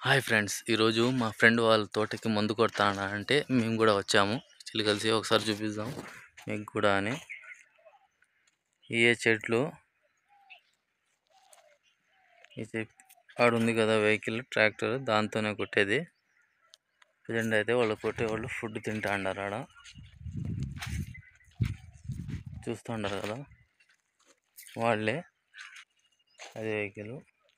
Hi friends ఈరోజు మా friend వాళ్ళ తోటకి మందు కొడతానా అంటే మేము కూడా వచ్చాము చిల్లి కలిసి ఒకసారి చూపిద్దాం మీకు కూడా అని ఏ చెట్లు ఇది ఆడ ఉంది కదా వెహికల్ ట్రాక్టర్ దాంతోనే కొట్టేది ప్రజెంట్ అయితే వాళ్ళు కొట్టేవాళ్ళు ఫుడ్ తింటా అన్నారు ఆడ చూస్తుండారు కదా వాళ్ళే అదే వెహికల్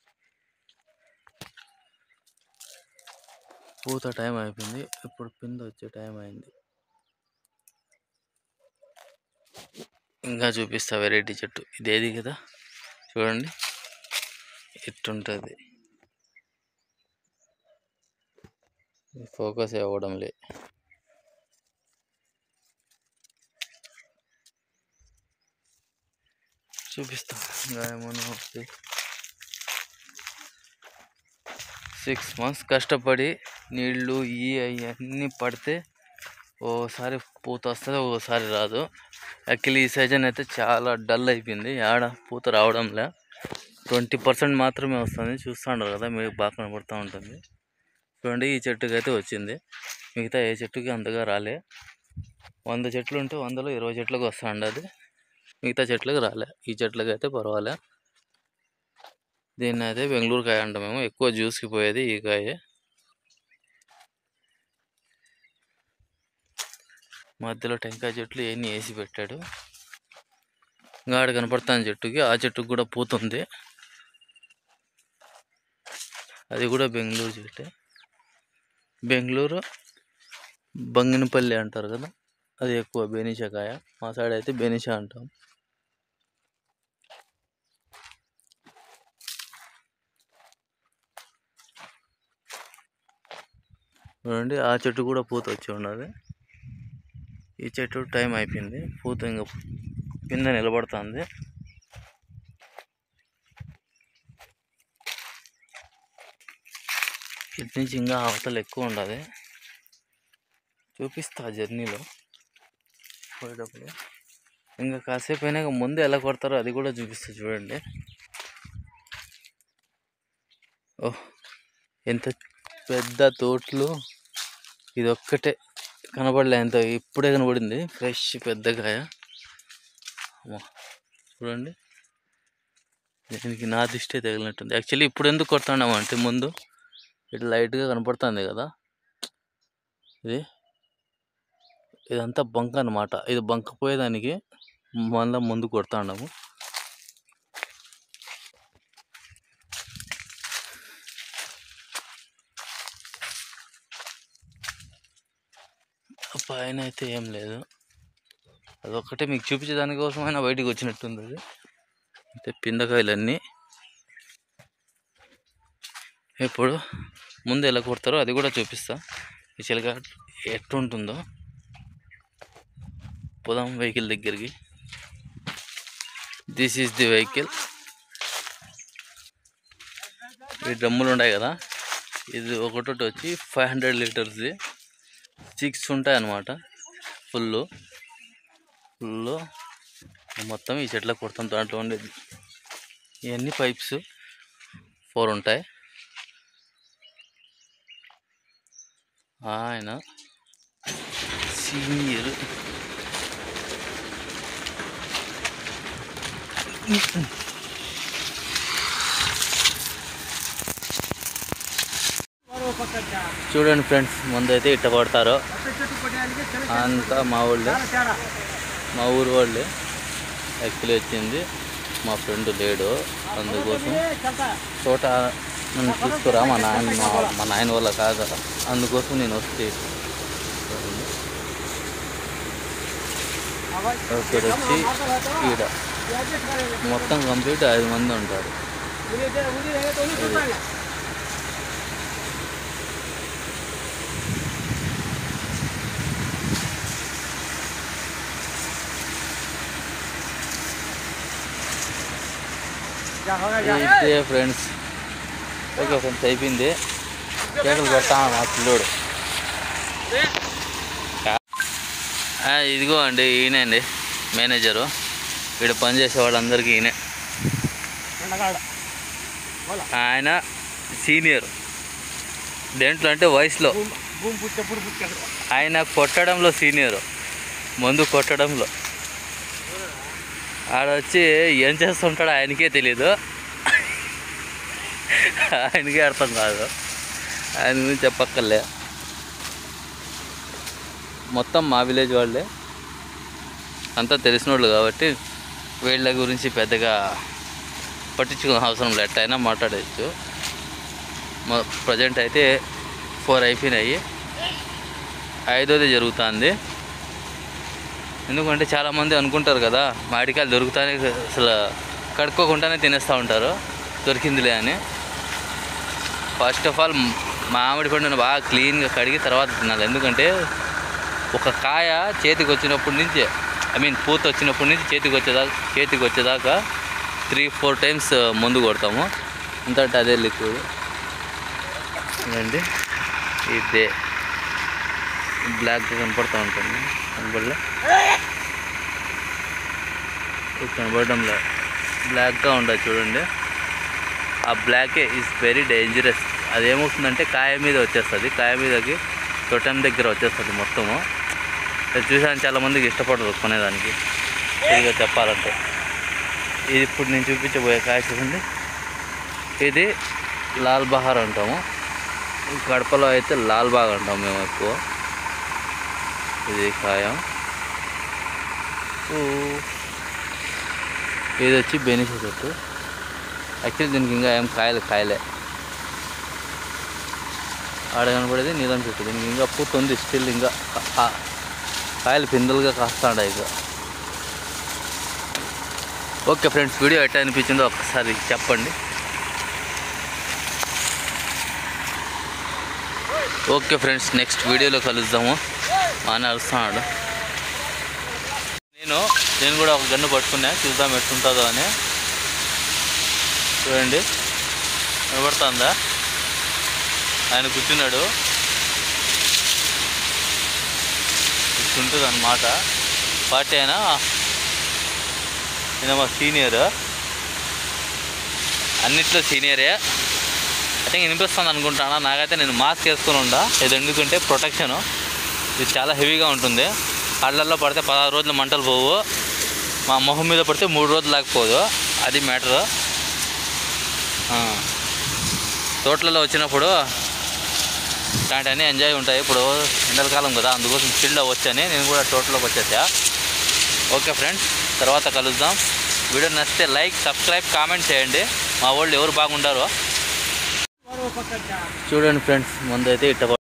పూత టైం అయిపోయింది ఇప్పుడు పిండి వచ్చే టైం అయింది ఇంకా చూపిస్తా వెరైటీ చెట్టు ఇదేది కదా చూడండి ఇట్టుంటుంది ఫోకస్ అవ్వడం లే చూపిస్తా ఇంకా ఏమన్నా వస్తే సిక్స్ మంత్స్ కష్టపడి నీళ్ళు ఇవి అవన్నీ పడితే ఓసారి పూత వస్తుంది ఓసారి రాదు యాక్చువల్లీ ఈ సీజన్ అయితే చాలా డల్ అయిపోయింది ఆడ పూత రావడంలే ట్వంటీ పర్సెంట్ మాత్రమే వస్తుంది చూస్తున్నారు కదా మీకు బాగా కనబడుతూ ఉంటుంది చూడండి ఈ చెట్టుకి అయితే వచ్చింది మిగతా ఏ చెట్టుకి అంతగా రాలే వంద చెట్లు ఉంటే వందలో ఇరవై చెట్లకు వస్తూ ఉండదు మిగతా చెట్లకు రాలే ఈ చెట్లకి అయితే పర్వాలే దీన్ని అయితే బెంగళూరు కాయ అంటాం మేము ఎక్కువ జ్యూస్కి పోయేది ఈ కాయ మధ్యలో టెంకాయ చెట్లు ఎన్ని వేసి పెట్టాడు ఇంకా ఆడ కనపడుతాను చెట్టుకి ఆ చెట్టుకు కూడా పూతుంది అది కూడా బెంగళూరు చెట్టే బెంగళూరు బంగినపల్లి అంటారు కదా అది ఎక్కువ బెనిషా కాయ మా సైడ్ అయితే బెనిషా అంటాం చూడండి ఆ చెట్టు కూడా పూత వచ్చి ఉన్నది ఈ చెట్టు టైం అయిపోయింది పూత ఇంకా కింద నిలబడుతుంది ఇటు నుంచి ఇంకా అవతల ఎక్కువ ఉండదు చూపిస్తా జర్నీలో పోయేటప్పుడు ఇంకా కాసేపు అయినాక ముందు ఎలా కొడతారో అది కూడా చూపిస్తా చూడండి ఓహ్ ఎంత పెద్ద తోటలు ఇది ఒక్కటే కనబడలే ఎంత ఇప్పుడే కనబడింది ఫ్రెష్ పెద్ద కాయ అమ్మా, చూడండి దీనికి నా దిష్టే తగిలినట్టుంది యాక్చువల్లీ ఇప్పుడు ఎందుకు కొడుతున్నాము అంటే ముందు ఇటు లైట్గా కనపడుతుంది కదా ఇది ఇదంతా బంక్ అన్నమాట ఇది బంక్ పోయేదానికి మళ్ళీ ముందు కొడుతున్నాము పైన అయితే ఏం లేదు అదొక్కటే మీకు చూపించే దానికోసమైనా బయటికి వచ్చినట్టుంది అది అయితే పిందకాయలన్నీ ఇప్పుడు ముందు ఎలా కొడతారో అది కూడా చూపిస్తా ఈ చిలక ఎట్టుంటుందో పోదాం వెహికల్ దగ్గరికి దిస్ ఈజ్ ది వెహికల్ ఈ డ్రమ్ములు ఉన్నాయి కదా ఇది ఒకటి వచ్చి ఫైవ్ హండ్రెడ్ లీటర్స్ది సిక్స్ ఉంటాయి అన్నమాట ఫుల్ ఫుల్ మొత్తం ఈ చెట్లకు కొడతాం దాంట్లో ఉండేది ఇవన్నీ పైప్స్ ఫోర్ ఉంటాయి ఆయన సీనియర్ చూడండి ఫ్రెండ్స్ ముందు అయితే ఇట్ట కొడతారు అంతా మా ఊళ్ళే మా ఊరు వాళ్ళే యాక్చువల్లీ వచ్చింది మా ఫ్రెండ్ లేడు అందుకోసం తోట నన్ను తీసుకురా మా నాయన మా- మా నాయన వల్ల కాదు అందుకోసం నేను వస్తే ఇక్కడ వచ్చి ఈడ మొత్తం కంప్లీట్ ఐదు మంది ఉంటారు అయితే ఫ్రెండ్స్ ఓకే ఫ్రెండ్స్ అయిపోయింది కేకలు పెట్టా మా పిల్లోడు ఆ, ఇదిగో అండి ఈయనే అండి మేనేజరు ఇక్కడ పనిచేసే వాళ్ళందరికీ ఈయనే ఆయన సీనియర్ దేంట్లో అంటే వయసులో భూమి భూమి పుట్టేప్పుడు పుట్టాడు ఆయన కొట్టడంలో సీనియర్ మందు కొట్టడంలో ఆడ వచ్చి ఏం చేస్తుంటాడో ఆయనకే తెలీదు ఆయనకే అర్థం కాదు ఆయన గురించి చెప్పక్కర్లే మొత్తం మా విలేజ్ వాళ్ళే అంతా తెలిసిన వాళ్ళు కాబట్టి వీళ్ళ గురించి పెద్దగా పట్టించుకునే అవసరం లేదు ఎట్లయినా మాట్లాడచ్చు ప్రజెంట్ అయితే ఫోర్ అయిపోయినాయి ఐదోది జరుగుతుంది ఎందుకంటే చాలామంది అనుకుంటారు కదా మామిడికాయలు దొరుకుతానే అసలు కడుక్కోకుండానే తినేస్తూ ఉంటారు దొరికిందిలే అని ఫస్ట్ ఆఫ్ ఆల్ మామిడి పండును బాగా క్లీన్గా కడిగి తర్వాత తినాలి ఎందుకంటే ఒక కాయ చేతికి వచ్చినప్పటి నుంచి ఐ మీన్ పూత వచ్చినప్పటి నుంచి చేతికి వచ్చేదాకా చేతికి వచ్చేదాకా త్రీ ఫోర్ టైమ్స్ మందు కొడతాము అంతటా అదే లిక్విడ్ ఇదండి ఇదే బ్లాక్గా కనపడుతూ ఉంటుంది కనపడలే ఇది కనపడడంలో బ్లాక్గా ఉండదు చూడండి ఆ బ్లాకే ఈజ్ వెరీ డేంజరస్ అదేమవుతుందంటే కాయ మీద వచ్చేస్తుంది కాయ మీదకి తొటం దగ్గర వచ్చేస్తుంది మొత్తము అది చూసాను చాలామందికి ఇష్టపడరు కొనేదానికి సరిగా చెప్పాలంటే ఇది ఇప్పుడు నేను చూపించబోయే కాయ చూడండి ఇది లాల్ బహార్ అంటాము కడపలో అయితే లాల్ బాగ్ అంటాం మేము ఎక్కువ ఇది కాయ ఊ. ఇది వచ్చి బెనిఫిట్ చెట్టు యాక్చువల్లీ దీనికి ఇంకా ఏం కాయలు కాయలే ఆడ కనపడేది నీలం చెట్టు దీనికి ఇంకా పూత ఉంది స్టిల్ ఇంకా కా- కా- కాయలు పిందెలుగా కాస్తాడు ఇక ఓకే ఫ్రెండ్స్ వీడియో ఎట్లా అనిపించిందో ఒక్కసారి చెప్పండి ఓకే ఫ్రెండ్స్ నెక్స్ట్ వీడియోలో కలుద్దాము మా అన్న అరుస్తున్నాడు నేను నేను కూడా ఒక గన్ను పట్టుకున్నా చూద్దాం ఎట్టుంటుందో అని చూడండి వినపడుతుందా ఆయన కూర్చున్నాడు ఇట్టుంటుంది అనమాట పార్టీ అయినా ఈయన మా సీనియర్ అన్నిట్లో సీనియరే అయితే వినిపిస్తుంది అనుకుంటానా నాకైతే నేను మాస్క్ వేసుకొని ఉండా ఇది ఎందుకంటే ప్రొటెక్షన్ ఇది చాలా హెవీగా ఉంటుంది కళ్ళల్లో పడితే పదహారు రోజులు మంటలు పోవు మా మొహం మీద పడితే మూడు రోజులు లేకపోదు అది మ్యాటర్ తోటలలో వచ్చినప్పుడు ఇలాంటివన్నీ ఎంజాయ్ ఉంటాయి ఇప్పుడు ఎండలకాలం కదా అందుకోసం ఫీల్డ్లో వచ్చాను నేను కూడా తోటలోకి వచ్చేసా ఓకే ఫ్రెండ్స్ తర్వాత కలుద్దాం వీడియో నచ్చితే లైక్ సబ్స్క్రైబ్ కామెంట్ చేయండి మా వాళ్ళు ఎవరు బాగుండారో మరో పక్క చూడండి ఫ్రెండ్స్ ముందైతే ఇట్ట